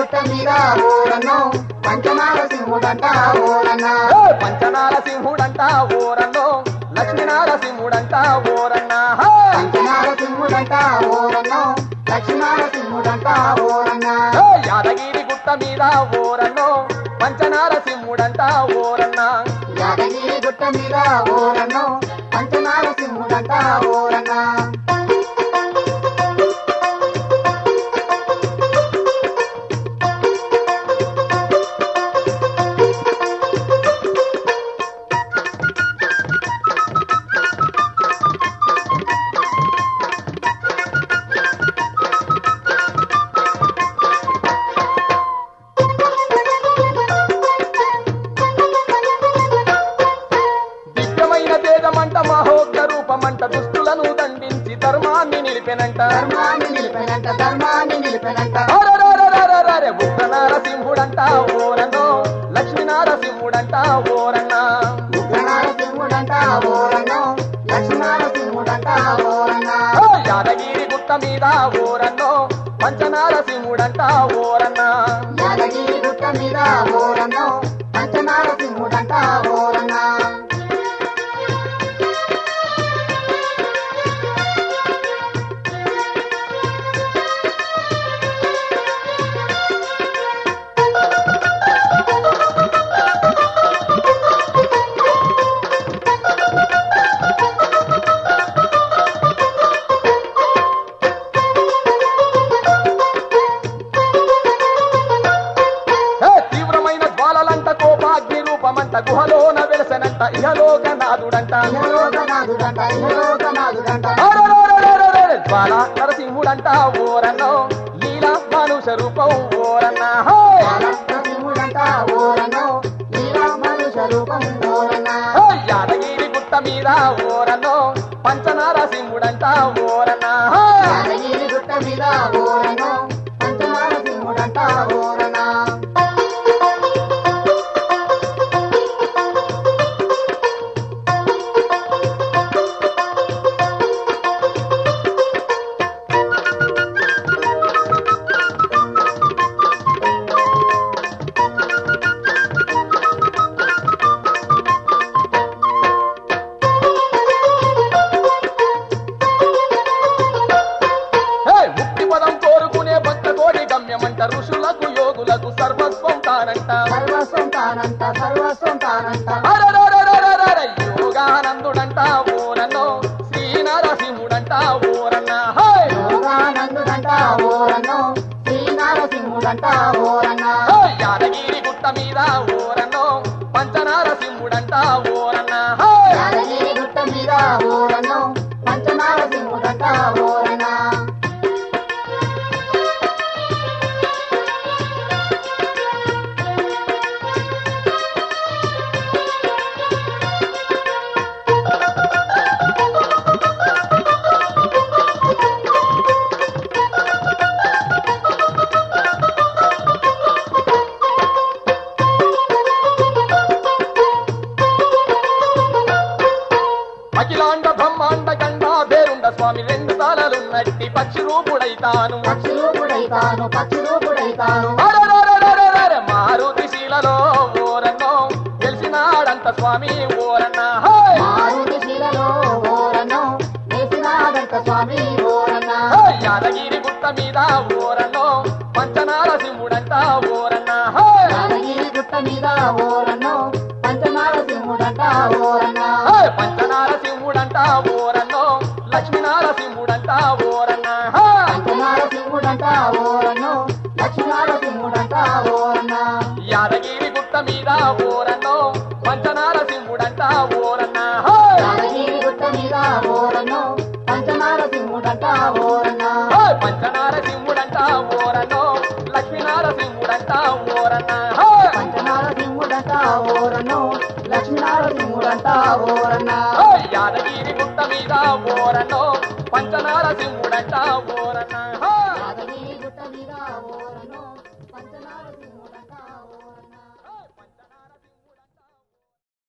గుట్ట మీద ఓరన్నో పంచనార సింహుడంట ఓరన్నా ఏ పంచనారసింహుడంట ఓరన్నో లక్ష్మీనారసింహుడంట ఓరన్న హే! పంచనార సింహుడంట ఓరన్నో లక్ష్మీనార సింహుడంట ఓరన్నా ఏ యాదగిరి గుట్ట మీద ఓరన్నో పంచనారసింహుడంట ఓరన్న యాదగిరి గుట్ట మీద ఓరన్నో పంచనార సింహుడంట ఓరన్నా దివ్యమైన తేజమంట మహోగ్ర రూపమంట దుస్తులను దండించి ధర్మాన్ని నిలిపెనంట ధర్మాన్ని నిలిపెనంట ధర్మాన్ని నిలిపెనంట అరరరరరరరే ఉగ్ర నారసింహుడంట ఓరన్నో లక్ష్మీనారసింహుడంట ఓరన్న ఉగ్రనార సింహుడంట ఓరన్నో లక్ష్మీనార సింహుడంట ఓరన్నా ఏ యాదగిరి గుట్ట మీద ఓరన్నో పంచనారసింహుడంట ఓరన్న యాదగిరి గుట్ట మీద ఓరన్నో పంచనార సింహుడంట ఓరన్నా ఏ తీవ్రమైన జ్వాలలంట కోపాగ్ని రూపమంట గుహలోన వెలసనంట ఇహలోకనాథుడంట ఇహలోకనాథుడంట ఇహలోకనాథుడంట అరరరరరరరే జ్వాల నరసింహుడంట ఓరన్నో లీలా మానుష రూపం ఓరన్న హే! సింహుడంట ఓరన్నో లీలా మనుష రూపం ఓరన్నా హే! యాదగిరి గుట్ట మీద ఓరన్నో పంచనారసింహుడంట ఓరన్న హే! యాదగిరి గుట్ట మీద ఓరన్నో పంచనార సింహుడంట ఓరన్నా హే! ముక్తి పదం కోరుకునే భక్త కోడి గమ్యమంట ఋషులకు యోగులకు సర్వస్వం తానంట సర్వస్వం తానంట సర్వస్వం తానంట అరరరరరరర యోగానందుడంట ఓరన్నో శ్రీనరసింహుడంట ఓరన్న హే! యోగానందుడంట ఓరన్నో శ్రీనారసింహుడంట ఓరన్నా హే! యాదగిరి గుట్ట మీద ఓరన్నో పంచనారసింహుడంట ఓరన్న హే! యాదగిరి గుట్ట మీద ఓరన్నో పంచనారసింహుడంట ఓరన్నా అఖిలాండ బ్రహ్మాండ గండ పేరుండ స్వామి రెండు తాళలున్నట్టి పక్షి రూపుడైతాను పక్షి రూపుడైతాను పక్షి రూపుడైతాను అరరరరరరర మారుతి శీలలో ఓరన్నో తెలిసినాడంత స్వామి ఓరన్న హే! మారుతి శిలలో ఓరన్నో వేసినాడంట స్వామి ఓరన్నా హే! యాదగిరి గుట్ట మీద ఓరన్నో పంచనారసింహుడంట ఓరన్న హే! యాదగిరి గుట్ట మీద ఓరన్నో పంచనారసింహుడంట ఓరన్నా హే! పంచనారసింహుడంట ఓరన్నో లక్ష్మీనారసింహుడంట ఓరన్న హే! పంచనారసింహుడంట ఓరన్నో లక్ష్మీనారసింహుడంట ఓరన్నా యాదగిరి గుట్ట మీద ఓరన్నో పంచనారసింహుడంట ఓరన్న హే! యాదగిరి గుట్ట మీద ఓరన్నో పంచనారసింహుడంట ఓరన్నా హే! పంచనారసింహుడంట ఓరన్నో లక్ష్మీనారసింహుడంట ఓరన్న హే! పంచనారసింహుడంట ఓరన్నో లక్ష్మీనారసింహుడంట ఓరన్నా హే! యాదగిరి గుట్ట మీద ఓరన్నో పంచనారసింహుడంట ఓరన్న హే!